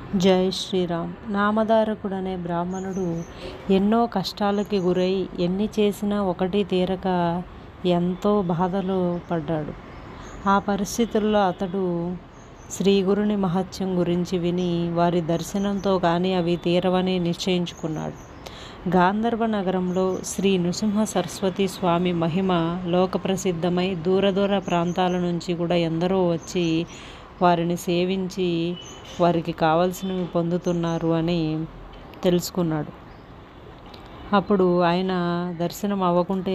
జై శ్రీరామ్ నామధారకుడనే బ్రాహ్మణుడు ఎన్నో కష్టాలకి గురై ఎన్ని చేసినా ఒకటి తీరక ఎంతో బాధలు పడ్డాడు ఆ పరిస్థితుల్లో అతడు శ్రీ గురుని మహత్యం గురించి విని వారి దర్శనంతో కానీ అవి తీరవని నిశ్చయించుకున్నాడు గాంధర్వ నగరంలో శ్రీ నృసింహ సరస్వతి స్వామి మహిమ లోకప్రసిద్ధమై దూర దూర ప్రాంతాల నుంచి కూడా ఎందరో వచ్చి వారిని సేవించి వారికి కావలసినవి పొందుతున్నారు అని తెలుసుకున్నాడు అప్పుడు ఆయన దర్శనం అవ్వకుంటే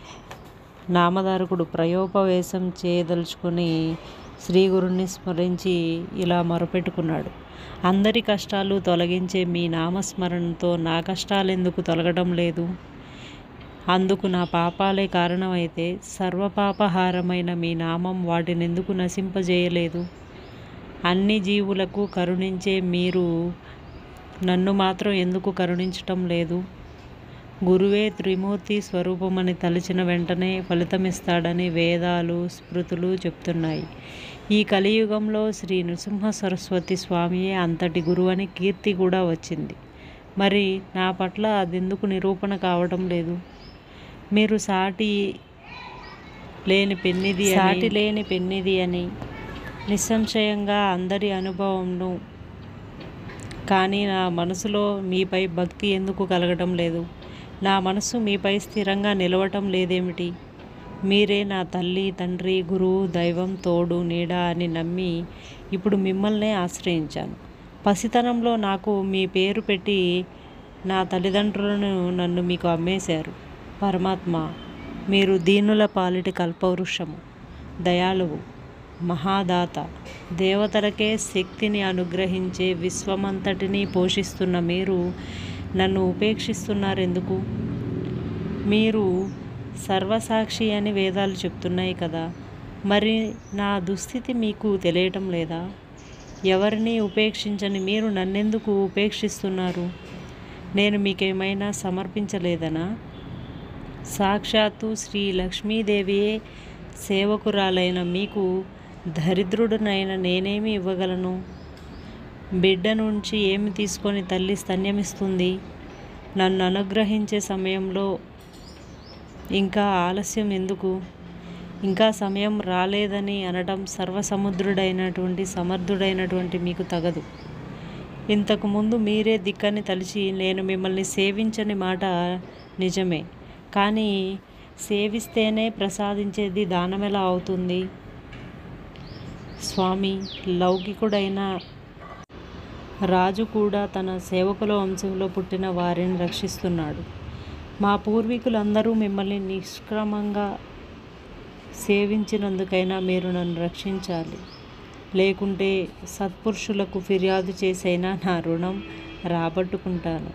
నామధారకుడు ప్రయోపవేశం చేయదలుచుకొని శ్రీ గురుని స్మరించి ఇలా మొరపెట్టుకున్నాడు అందరి కష్టాలు తొలగించే మీ నామస్మరణతో నా కష్టాలు ఎందుకు తొలగడం లేదు అందుకు నా పాపాలే కారణమైతే సర్వపాపహారమైన మీ నామం వాటిని ఎందుకు నశింపజేయలేదు అన్ని జీవులకు కరుణించే మీరు నన్ను మాత్రం ఎందుకు కరుణించటం లేదు గురువే త్రిమూర్తి స్వరూపమని తలిచిన వెంటనే ఫలితమిస్తాడని వేదాలు స్మృతులు చెప్తున్నాయి ఈ కలియుగంలో శ్రీ నృసింహ సరస్వతి స్వామియే అంతటి గురువని కీర్తి కూడా వచ్చింది మరి నా పట్ల అదెందుకు నిరూపణ కావటం లేదు మీరు సాటి లేని పెన్నిది సాటి లేని పెన్నిది అని నిస్సంశయంగా అందరి అనుభవంను కానీ నా మనసులో మీపై భక్తి ఎందుకు కలగటం లేదు నా మనసు మీపై స్థిరంగా నిలవటం లేదేమిటి మీరే నా తల్లి తండ్రి గురువు దైవం తోడు నీడ అని నమ్మి ఇప్పుడు మిమ్మల్నే ఆశ్రయించాను పసితనంలో నాకు మీ పేరు పెట్టి నా తల్లిదండ్రులను నన్ను మీకు అమ్మేశారు పరమాత్మ మీరు దీనుల పాలిటి కల్పవృక్షము దయాళువు మహాదాత దేవతలకే శక్తిని అనుగ్రహించే విశ్వమంతటిని పోషిస్తున్న మీరు నన్ను ఉపేక్షిస్తున్నారెందుకు మీరు సర్వసాక్షి అని వేదాలు చెప్తున్నాయి కదా మరి నా దుస్థితి మీకు తెలియటం లేదా ఎవరిని ఉపేక్షించని మీరు నన్నెందుకు ఉపేక్షిస్తున్నారు నేను మీకేమైనా సమర్పించలేదనా సాక్షాత్తు శ్రీ లక్ష్మీదేవియే సేవకురాలైన మీకు దరిద్రుడనైన నేనేమి ఇవ్వగలను బిడ్డ నుంచి ఏమి తీసుకొని తల్లి స్తన్యమిస్తుంది నన్ను అనుగ్రహించే సమయంలో ఇంకా ఆలస్యం ఎందుకు ఇంకా సమయం రాలేదని అనడం సర్వసముద్రుడైనటువంటి సమర్థుడైనటువంటి మీకు తగదు ఇంతకుముందు మీరే దిక్కని తలిచి నేను మిమ్మల్ని సేవించని మాట నిజమే కానీ సేవిస్తేనే ప్రసాదించేది దానం ఎలా అవుతుంది స్వామి లౌకికుడైన రాజు కూడా తన సేవకుల వంశంలో పుట్టిన వారిని రక్షిస్తున్నాడు మా పూర్వీకులందరూ మిమ్మల్ని నిష్క్రమంగా సేవించినందుకైనా మీరు నన్ను రక్షించాలి లేకుంటే సత్పురుషులకు ఫిర్యాదు చేసైనా నా రుణం రాబట్టుకుంటాను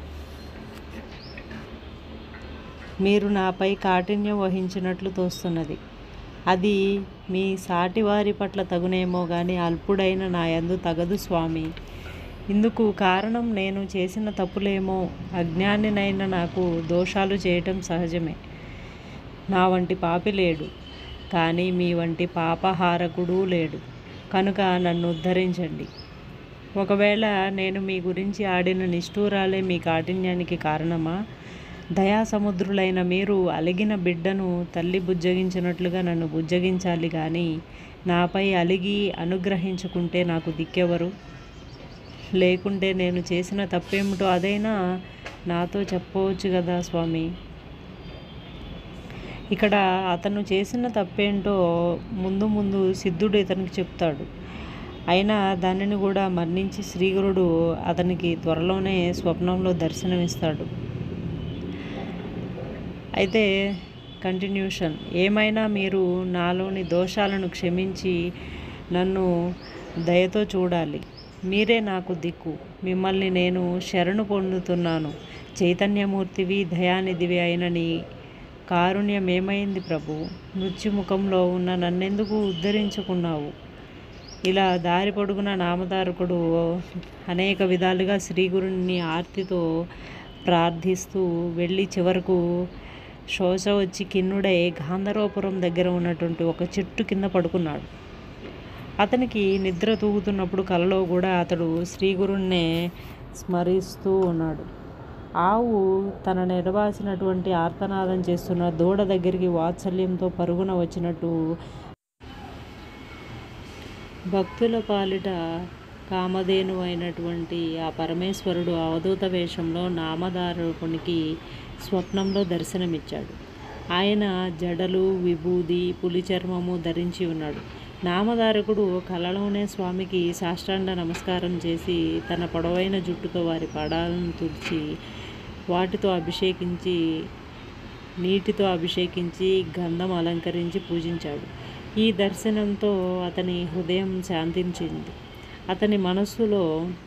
మీరు నాపై కాఠిన్యం వహించినట్లు తోస్తున్నది అది మీ సాటి వారి పట్ల తగునేమో కానీ అల్పుడైన నా యందు తగదు స్వామి ఇందుకు కారణం నేను చేసిన తప్పులేమో అజ్ఞానినైన నాకు దోషాలు చేయటం సహజమే నా వంటి పాపి లేడు కానీ మీ వంటి పాపహారకుడు లేడు కనుక నన్ను ఉద్ధరించండి ఒకవేళ నేను మీ గురించి ఆడిన నిష్ఠూరాలే మీ కాఠిన్యానికి కారణమా దయాసముద్రులైన మీరు అలిగిన బిడ్డను తల్లి బుజ్జగించినట్లుగా నన్ను బుజ్జగించాలి కానీ నాపై అలిగి అనుగ్రహించుకుంటే నాకు దిక్కెవరు లేకుంటే నేను చేసిన తప్పేమిటో అదైనా నాతో చెప్పవచ్చు కదా స్వామి ఇక్కడ అతను చేసిన తప్పేంటో ముందు ముందు సిద్ధుడు ఇతనికి చెప్తాడు అయినా దానిని కూడా మరణించి శ్రీగురుడు అతనికి త్వరలోనే స్వప్నంలో దర్శనమిస్తాడు అయితే కంటిన్యూషన్ ఏమైనా మీరు నాలోని దోషాలను క్షమించి నన్ను దయతో చూడాలి మీరే నాకు దిక్కు మిమ్మల్ని నేను శరణు పొందుతున్నాను చైతన్యమూర్తివి దయానిధివి అయిన నీ కారుణ్యం ఏమైంది ప్రభు మృత్యుముఖంలో ఉన్న నన్నెందుకు ఉద్ధరించుకున్నావు ఇలా దారి పొడుగున నామధారకుడు అనేక విధాలుగా శ్రీగురుని ఆర్తితో ప్రార్థిస్తూ వెళ్ళి చివరకు శోష వచ్చి కిన్నుడై గాంధర్వపురం దగ్గర ఉన్నటువంటి ఒక చెట్టు కింద పడుకున్నాడు అతనికి నిద్ర తూగుతున్నప్పుడు కలలో కూడా అతడు శ్రీ గురుణ్ణే స్మరిస్తూ ఉన్నాడు ఆవు తన నిర్వాసినటువంటి ఆర్తనాదం చేస్తున్న దూడ దగ్గరికి వాత్సల్యంతో పరుగున వచ్చినట్టు భక్తుల పాలిట కామధేను అయినటువంటి ఆ పరమేశ్వరుడు అవధూత వేషంలో నామధారకునికి స్వప్నంలో దర్శనమిచ్చాడు ఆయన జడలు విభూది పులి చర్మము ధరించి ఉన్నాడు నామధారకుడు కలలోనే స్వామికి సాష్టాంగ నమస్కారం చేసి తన పొడవైన జుట్టుతో వారి పడాలను తుడిచి వాటితో అభిషేకించి నీటితో అభిషేకించి గంధం అలంకరించి పూజించాడు ఈ దర్శనంతో అతని హృదయం శాంతించింది అతని మనస్సులో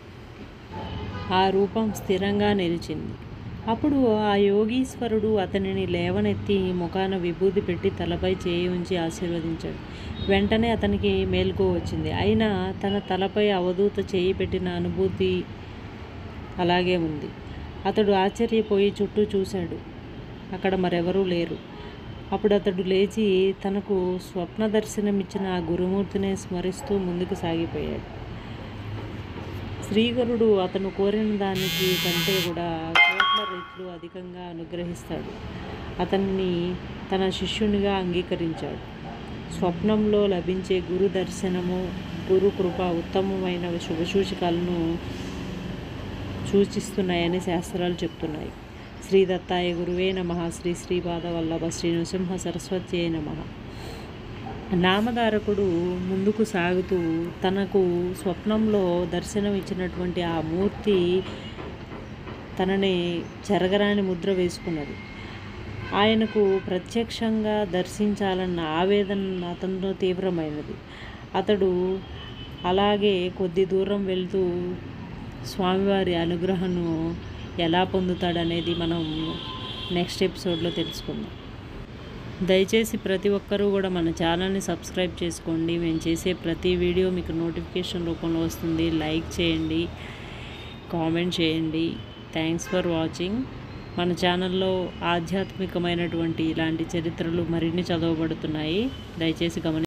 ఆ రూపం స్థిరంగా నిలిచింది అప్పుడు ఆ యోగీశ్వరుడు అతనిని లేవనెత్తి ముఖాన విభూది పెట్టి తలపై చేయి ఉంచి ఆశీర్వదించాడు వెంటనే అతనికి మేల్కో వచ్చింది అయినా తన తలపై అవధూత చేయి పెట్టిన అనుభూతి అలాగే ఉంది అతడు ఆశ్చర్యపోయి చుట్టూ చూశాడు అక్కడ మరెవరూ లేరు అప్పుడు అతడు లేచి తనకు స్వప్న దర్శనమిచ్చిన ఆ గురుమూర్తినే స్మరిస్తూ ముందుకు సాగిపోయాడు శ్రీగురుడు అతను కోరిన దానికి కంటే కూడా కోట్ల రెట్లు అధికంగా అనుగ్రహిస్తాడు అతన్ని తన శిష్యునిగా అంగీకరించాడు స్వప్నంలో లభించే గురు దర్శనము గురు కృప ఉత్తమమైన శుభసూచకాలను సూచిస్తున్నాయని శాస్త్రాలు చెప్తున్నాయి శ్రీ దత్తాయ గురువే నమ శ్రీ శ్రీపాద వల్లభ శ్రీ నృసింహ సరస్వతి నమ నామధారకుడు ముందుకు సాగుతూ తనకు స్వప్నంలో దర్శనం ఇచ్చినటువంటి ఆ మూర్తి తనని చెరగరాని ముద్ర వేసుకున్నది ఆయనకు ప్రత్యక్షంగా దర్శించాలన్న ఆవేదన అతనిలో తీవ్రమైనది అతడు అలాగే కొద్ది దూరం వెళ్తూ స్వామివారి అనుగ్రహను ఎలా పొందుతాడనేది మనం నెక్స్ట్ ఎపిసోడ్లో తెలుసుకుందాం దయచేసి ప్రతి ఒక్కరూ కూడా మన ఛానల్ని సబ్స్క్రైబ్ చేసుకోండి మేము చేసే ప్రతి వీడియో మీకు నోటిఫికేషన్ రూపంలో వస్తుంది లైక్ చేయండి కామెంట్ చేయండి థ్యాంక్స్ ఫర్ వాచింగ్ మన ఛానల్లో ఆధ్యాత్మికమైనటువంటి ఇలాంటి చరిత్రలు మరిన్ని చదవబడుతున్నాయి దయచేసి గమని